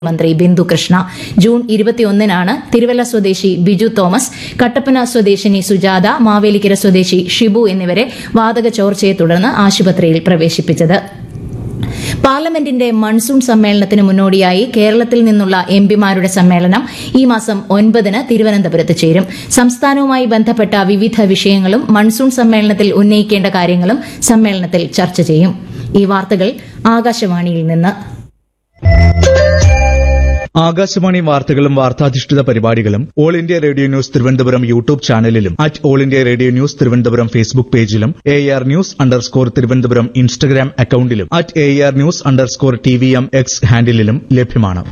മന്ത്രി ബിന്ദു കൃഷ്ണ ജൂൺ ഇരുപത്തിയൊന്നിനാണ് തിരുവല്ല സ്വദേശി ബിജു തോമസ് കട്ടപ്പന സ്വദേശിനി സുജാത മാവേലിക്കര സ്വദേശി ഷിബു എന്നിവരെ വാതക ചോർച്ചയെ തുടർന്ന് ആശുപത്രിയിൽ പ്രവേശിപ്പിച്ചത് പാർലമെന്റിന്റെ മൺസൂൺ സമ്മേളനത്തിന് മുന്നോടിയായി കേരളത്തിൽ നിന്നുള്ള എംപിമാരുടെ സമ്മേളനം ഈ മാസം ഒൻപതിന് തിരുവനന്തപുരത്ത് ചേരും സംസ്ഥാനവുമായി ബന്ധപ്പെട്ട വിവിധ വിഷയങ്ങളും മൺസൂൺ സമ്മേളനത്തിൽ ഉന്നയിക്കേണ്ട കാര്യങ്ങളും സമ്മേളനത്തിൽ ചർച്ച ചെയ്യും ഈ വാർത്തകൾ ആകാശവാണിയിൽ നിന്ന് ആകാശവാണി വാർത്തകളും വാർത്താധിഷ്ഠിത പരിപാടികളും all India radio news Thiruvananthapuram YouTube ചാനലിലും at all India radio news Thiruvananthapuram Facebook പേജിലും A R news underscore Thiruvananthapuram Instagram അക്കൌണ്ടിലും at A R news underscore T V M X ഹാൻഡിലും ലഭ്യമാണ്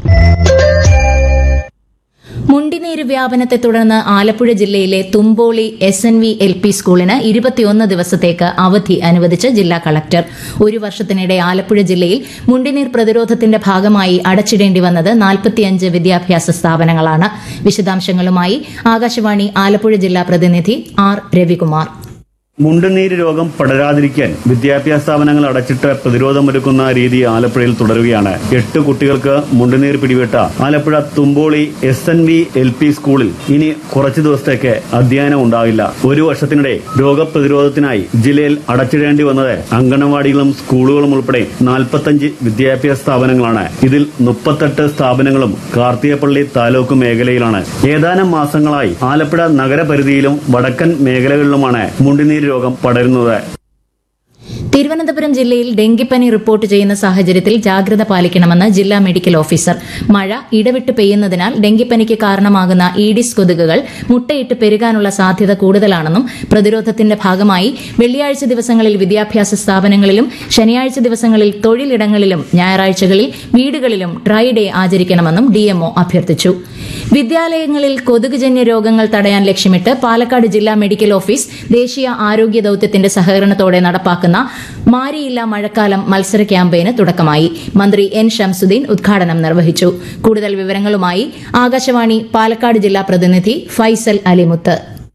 മുണ്ടിനീര് വ്യാപനത്തെ തുടർന്ന് ആലപ്പുഴ ജില്ലയിലെ Thumpoly S N V L P സ്കൂളിന് ഇരുപത്തിയൊന്ന് ദിവസത്തേക്ക് അവധി അനുവദിച്ച് ജില്ലാ കളക്ടർ ഒരു വർഷത്തിനിടെ ആലപ്പുഴ ജില്ലയിൽ മുണ്ടിനീർ പ്രതിരോധത്തിന്റെ ഭാഗമായി അടച്ചിടേണ്ടി വന്നത് നാൽപ്പത്തിയഞ്ച് വിദ്യാഭ്യാസ സ്ഥാപനങ്ങളാണ് വിശദാംശങ്ങളുമായി ആകാശവാണി ആലപ്പുഴ ജില്ലാ പ്രതിനിധി ആർ രവികുമാർ മുണ്ടുനീര് രോഗം പടരാതിരിക്കാൻ വിദ്യാഭ്യാസ സ്ഥാപനങ്ങൾ അടച്ചിട്ട് പ്രതിരോധമൊരുക്കുന്ന രീതി ആലപ്പുഴയിൽ തുടരുകയാണ് എട്ട് കുട്ടികൾക്ക് മുണ്ടുനീർ പിടിപെട്ട Alappuzha Thumpoly S N V L P സ്കൂളിൽ ഇനി കുറച്ചു ദിവസത്തേക്ക് അധ്യയനം ഉണ്ടാവില്ല ഒരു വർഷത്തിനിടെ രോഗപ്രതിരോധത്തിനായി ജില്ലയിൽ അടച്ചിടേണ്ടി വന്നത് അങ്കണവാടികളും സ്കൂളുകളും ഉൾപ്പെടെ നാൽപ്പത്തഞ്ച് വിദ്യാഭ്യാസ സ്ഥാപനങ്ങളാണ് ഇതിൽ മുപ്പത്തെട്ട് സ്ഥാപനങ്ങളും കാർത്തികപ്പള്ളി താലൂക്ക് മേഖലയിലാണ് ഏതാനും മാസങ്ങളായി ആലപ്പുഴ നഗരപരിധിയിലും വടക്കൻ മേഖലകളിലുമാണ് മുണ്ടിനീര് രോഗം പടരുന്നത് തിരുവനന്തപുരം ജില്ലയിൽ ഡെങ്കിപ്പനി റിപ്പോർട്ട് ചെയ്യുന്ന സാഹചര്യത്തിൽ ജാഗ്രത പാലിക്കണമെന്ന് ജില്ലാ മെഡിക്കൽ ഓഫീസർ മഴ ഇടവിട്ട് പെയ്യുന്നതിനാൽ ഡെങ്കിപ്പനിക്ക് കാരണമാകുന്ന ഈഡിസ് കൊതുകുകൾ മുട്ടയിട്ട് പെരുകാനുള്ള സാധ്യത കൂടുതലാണെന്നും പ്രതിരോധത്തിന്റെ ഭാഗമായി വെള്ളിയാഴ്ച ദിവസങ്ങളിൽ വിദ്യാഭ്യാസ സ്ഥാപനങ്ങളിലും ശനിയാഴ്ച ദിവസങ്ങളിൽ തൊഴിലിടങ്ങളിലും ഞായറാഴ്ചകളിൽ വീടുകളിലും ഡ്രൈ ഡേ ആചരിക്കണമെന്നും ഡിഎംഒ അഭ്യർത്ഥിച്ചു വിദ്യാലയങ്ങളിൽ കൊതുകുജന്യ രോഗങ്ങൾ തടയാൻ ലക്ഷ്യമിട്ട് പാലക്കാട് ജില്ലാ മെഡിക്കൽ ഓഫീസ് ദേശീയ ആരോഗ്യ ദൌത്യത്തിന്റെ സഹകരണത്തോടെ നടപ്പാക്കുന്ന മാരിയില്ല മഴക്കാലം മത്സര ക്യാമ്പയിന് തുടക്കമായി മന്ത്രി എൻ ഷംസുദ്ദീൻ ഉദ്ഘാടനം നിർവഹിച്ചു കൂടുതൽ വിവരങ്ങളുമായി ആകാശവാണി പാലക്കാട് ജില്ലാ പ്രതിനിധി ഫൈസൽ അലിമുത്ത്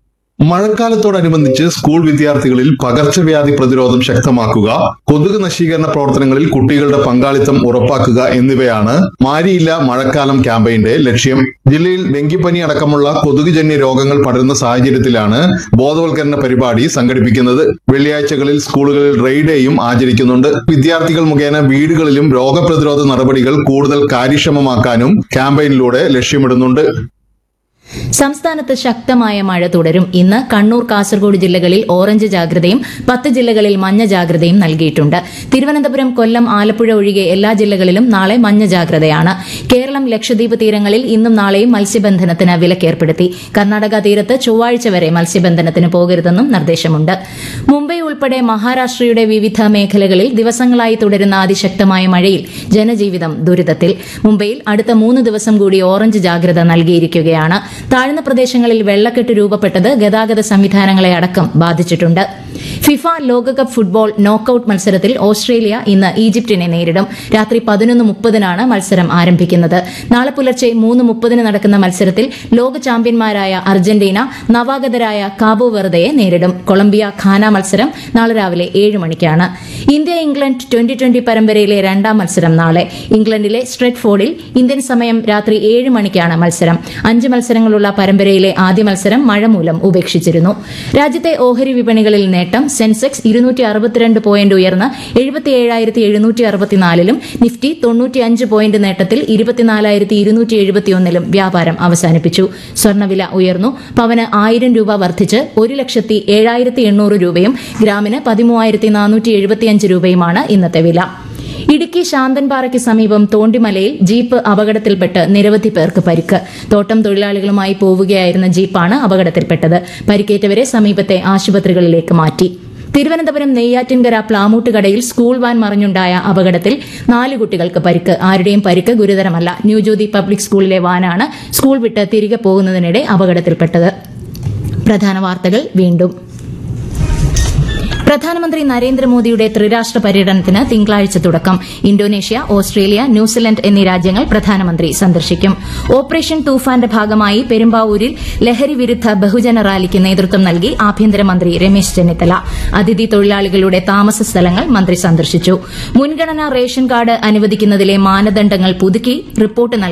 മഴക്കാലത്തോടനുബന്ധിച്ച് സ്കൂൾ വിദ്യാർത്ഥികളിൽ പകർച്ചവ്യാധി പ്രതിരോധം ശക്തമാക്കുക കൊതുക് നശീകരണ പ്രവർത്തനങ്ങളിൽ കുട്ടികളുടെ പങ്കാളിത്തം ഉറപ്പാക്കുക എന്നിവയാണ് മാരിയില്ല മഴക്കാലം ക്യാമ്പയിന്റെ ലക്ഷ്യം ജില്ലയിൽ ഡെങ്കിപ്പനി അടക്കമുള്ള കൊതുകുജന്യ രോഗങ്ങൾ പടരുന്ന സാഹചര്യത്തിലാണ് ബോധവൽക്കരണ പരിപാടി സംഘടിപ്പിക്കുന്നത് വെള്ളിയാഴ്ചകളിൽ സ്കൂളുകളിൽ റെയ്ഡേയും ആചരിക്കുന്നുണ്ട് വിദ്യാർത്ഥികൾ മുഖേന വീടുകളിലും രോഗപ്രതിരോധ നടപടികൾ കൂടുതൽ കാര്യക്ഷമമാക്കാനും ക്യാമ്പയിനിലൂടെ ലക്ഷ്യമിടുന്നുണ്ട് സംസ്ഥാനത്ത് ശക്തമായ മഴ തുടരും ഇന്ന് കണ്ണൂർ കാസർഗോഡ് ജില്ലകളിൽ ഓറഞ്ച് ജാഗ്രതയും പത്ത് ജില്ലകളിൽ മഞ്ഞ ജാഗ്രതയും നൽകിയിട്ടുണ്ട് തിരുവനന്തപുരം കൊല്ലം ആലപ്പുഴ ഒഴികെ എല്ലാ ജില്ലകളിലും നാളെ മഞ്ഞ ജാഗ്രതയാണ് കേരളം ലക്ഷദ്വീപ് തീരങ്ങളിൽ ഇന്നും നാളെയും മത്സ്യബന്ധനത്തിന് വിലക്കേർപ്പെടുത്തി കർണാടക തീരത്ത് ചൊവ്വാഴ്ച വരെ മത്സ്യബന്ധനത്തിന് പോകരുതെന്നും നിർദ്ദേശമുണ്ട് മുംബൈ ഉൾപ്പെടെ മഹാരാഷ്ട്രയുടെ വിവിധ മേഖലകളിൽ ദിവസങ്ങളായി തുടരുന്ന അതിശക്തമായ മഴയിൽ ജനജീവിതം ദുരിതത്തിൽ മുംബൈയിൽ അടുത്ത മൂന്ന് ദിവസം കൂടി ഓറഞ്ച് ജാഗ്രത നൽകിയിരിക്കുകയാണ് താഴ്ന്ന പ്രദേശങ്ങളിൽ വെള്ളക്കെട്ട് രൂപപ്പെട്ടത് ഗതാഗത സംവിധാനങ്ങളെ അടക്കം ബാധിച്ചിട്ടുണ്ട് ഫിഫ ലോകകപ്പ് ഫുട്ബോൾ നോക്കൌട്ട് മത്സരത്തിൽ ഓസ്ട്രേലിയ ഇന്ന് ഈജിപ്തിനെ നേരിടും രാത്രി പതിനൊന്ന് മുപ്പതിനാണ് മത്സരം ആരംഭിക്കുന്നത് നാളെ പുലർച്ചെ മൂന്ന് മുപ്പതിന് നടക്കുന്ന മത്സരത്തിൽ ലോക ചാമ്പ്യന്മാരായ അർജന്റീന നവാഗതരായ കാബോ വെർദയെ നേരിടും കൊളംബിയ ഖാന മത്സരം നാളെ രാവിലെ ഏഴ് മണിക്കാണ് ഇന്ത്യ ഇംഗ്ലണ്ട് ട്വന്റി ട്വന്റി പരമ്പരയിലെ രണ്ടാം മത്സരം നാളെ ഇംഗ്ലണ്ടിലെ സ്ട്രെറ്റ്ഫോർഡിൽ ഇന്ത്യൻ സമയം രാത്രി ഏഴ് മണിക്കാണ് മത്സരം അഞ്ച് മത്സരങ്ങളുള്ള പരമ്പരയിലെ ആദ്യ മത്സരം മഴ മൂലം ഉപേക്ഷിച്ചിരുന്നു രാജ്യത്തെ ഓഹരി വിപണികളിൽ നേട്ടം സെൻസെക്സ് ഇരുന്നൂറ്റി അറുപത്തിരണ്ട് പോയിന്റ് ഉയർന്ന് എഴുപത്തിയേഴായിരത്തി എഴുന്നൂറ്റി അറുപത്തിനാലിലും നിഫ്റ്റി തൊണ്ണൂറ്റിയഞ്ച് പോയിന്റ് നേട്ടത്തിൽ ഇരുപത്തിനാലായിരത്തി ഇരുന്നൂറ്റി എഴുപത്തിയൊന്നിലും വ്യാപാരം അവസാനിപ്പിച്ചു സ്വർണ്ണവില ഉയർന്നു പവന് ആയിരം രൂപ വർദ്ധിച്ച് ഒരു ലക്ഷത്തി ഏഴായിരത്തി എണ്ണൂറ് രൂപയും ഗ്രാമിന് പതിമൂവായിരത്തി നാനൂറ്റി എഴുപത്തിയഞ്ച് രൂപയുമാണ് ഇന്നത്തെ വില ഇടുക്കി ശാന്തൻപാറയ്ക്ക് സമീപം തോണ്ടിമലയിൽ ജീപ്പ് അപകടത്തിൽപ്പെട്ട് നിരവധി പേർക്ക് പരിക്ക് തോട്ടം തൊഴിലാളികളുമായി പോവുകയായിരുന്ന ജീപ്പാണ് അപകടത്തിൽപ്പെട്ടത് പരിക്കേറ്റവരെ സമീപത്തെ ആശുപത്രികളിലേക്ക് മാറ്റി തിരുവനന്തപുരം നെയ്യാറ്റിൻകര പ്ലാമൂട്ടുകടയിൽ സ്കൂൾ വാൻ മറിഞ്ഞുണ്ടായ അപകടത്തിൽ നാല് കുട്ടികൾക്ക് പരിക്ക് ആരുടെയും പരിക്ക് ഗുരുതരമല്ല ന്യൂജ്യോതി പബ്ലിക് സ്കൂളിലെ വാനാണ് സ്കൂൾ വിട്ട് തിരികെ പോകുന്നതിനിടെ അപകടത്തിൽപ്പെട്ടത് പ്രധാന വാർത്തകൾ വീണ്ടും പ്രധാനമന്ത്രി നരേന്ദ്രമോദിയുടെ ത്രിരാഷ്ട്ര പര്യടനത്തിന് തിങ്കളാഴ്ച തുടക്കം ഇന്തോനേഷ്യ ഓസ്ട്രേലിയ ന്യൂസിലൻഡ് എന്നീ രാജ്യങ്ങൾ പ്രധാനമന്ത്രി സന്ദർശിക്കും ഓപ്പറേഷൻ തൂഫാന്റെ ഭാഗമായി പെരുമ്പാവൂരിൽ ലഹരി വിരുദ്ധ ബഹുജന റാലിക്ക് നേതൃത്വം നൽകി ആഭ്യന്തരമന്ത്രി രമേശ് ചെന്നിത്തല അതിഥി തൊഴിലാളികളുടെ താമസ സ്ഥലങ്ങൾ മന്ത്രി സന്ദർശിച്ചു മുൻഗണനാ റേഷൻ കാർഡ് അനുവദിക്കുന്നതിലെ മാനദണ്ഡങ്ങൾ പുതുക്കി റിപ്പോർട്ട് നൽകി